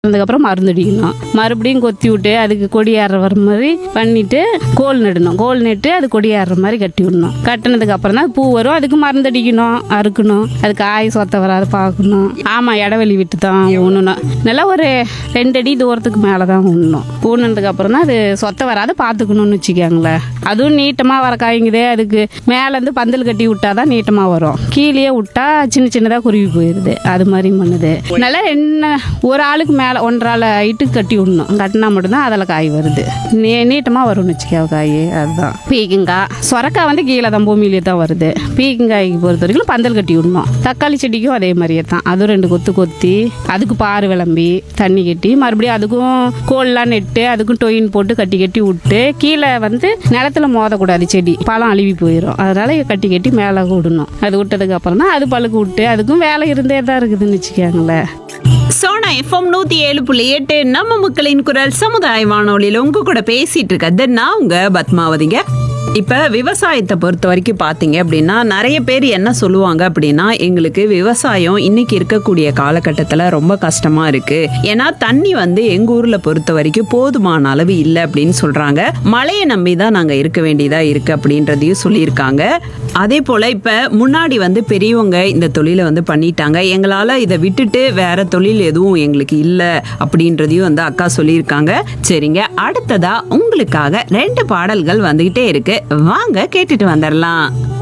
அதுக்கப்புறம் மருந்து அடிக்கணும் மறுபடியும் கொத்தி விட்டு அதுக்கு கொடி ஏற வர மாதிரி பண்ணிட்டு கோல் நடணும் கோல் நட்டு அது கொடி ஏறுற மாதிரி கட்டி விடணும் கட்டினதுக்கு அப்புறம் தான் பூ வரும் அதுக்கு மருந்து அடிக்கணும் அறுக்கணும் அது காய் சொத்த வராது பார்க்கணும் ஆமாம் இடைவெளி விட்டு தான் ஊனணும் நல்லா ஒரு ரெண்டு அடி தூரத்துக்கு மேலே தான் ஊனணும் ஊனதுக்கு அப்புறம் தான் அது சொத்த வராது பார்த்துக்கணும்னு வச்சுக்கோங்களேன் அதுவும் நீட்டமாக வர காய்ங்குதே அதுக்கு மேலேருந்து பந்தல் கட்டி விட்டா தான் நீட்டமாக வரும் கீழே விட்டா சின்ன சின்னதாக குருவி போயிடுது அது மாதிரி பண்ணுது நல்லா என்ன ஒரு ஆளுக்கு மேலே ஒன்றரை ஹைட்டுக்கு கட்டி விடணும் கட்டினா மட்டும்தான் அதில் காய் வருது நீ நீட்டமாக வரும்னு வச்சுக்கோ காய் அதுதான் பீக்கங்காய் சொரக்காய் வந்து கீழே தான் பூமியிலே தான் வருது பீக்கங்காய்க்கு பொறுத்த வரைக்கும் பந்தல் கட்டி விடணும் தக்காளி செடிக்கும் அதே மாதிரியே தான் அதுவும் ரெண்டு கொத்து கொத்தி அதுக்கு பாரு விளம்பி தண்ணி கட்டி மறுபடியும் அதுக்கும் கோல்லாம் நெட்டு அதுக்கும் டொயின் போட்டு கட்டி கட்டி விட்டு கீழே வந்து நிலத்துல மோதக்கூடாது செடி பழம் அழுவி போயிடும் அதனால கட்டி கட்டி மேலே விடணும் அது விட்டதுக்கு அப்புறம் தான் அது பழுக்கு விட்டு அதுக்கும் வேலை இருந்தே தான் இருக்குதுன்னு வச்சுக்கோங்களேன் சோனா எஃப்எம் நூத்தி ஏழு புள்ளி எட்டு நம்ம மக்களின் குரல் சமுதாய வானொலியில உங்க கூட பேசிட்டு இருக்கிறது நான் உங்க பத்மாவதிங்க இப்ப விவசாயத்தை பொறுத்த வரைக்கும் பாத்தீங்க அப்படின்னா நிறைய பேர் என்ன சொல்லுவாங்க அப்படின்னா எங்களுக்கு விவசாயம் இன்னைக்கு இருக்கக்கூடிய காலகட்டத்துல ரொம்ப கஷ்டமா இருக்கு ஏன்னா தண்ணி வந்து எங்க ஊர்ல பொறுத்த வரைக்கும் போதுமான அளவு இல்லை அப்படின்னு சொல்றாங்க மழையை நம்பி தான் நாங்க இருக்க வேண்டியதா இருக்கு அப்படின்றதையும் சொல்லியிருக்காங்க அதே போல இப்ப முன்னாடி வந்து பெரியவங்க இந்த தொழிலை வந்து பண்ணிட்டாங்க எங்களால இதை விட்டுட்டு வேற தொழில் எதுவும் எங்களுக்கு இல்ல அப்படின்றதையும் வந்து அக்கா சொல்லியிருக்காங்க சரிங்க அடுத்ததா உங்களுக்காக ரெண்டு பாடல்கள் வந்துகிட்டே இருக்கு வாங்க கேட்டுட்டு வந்துடலாம்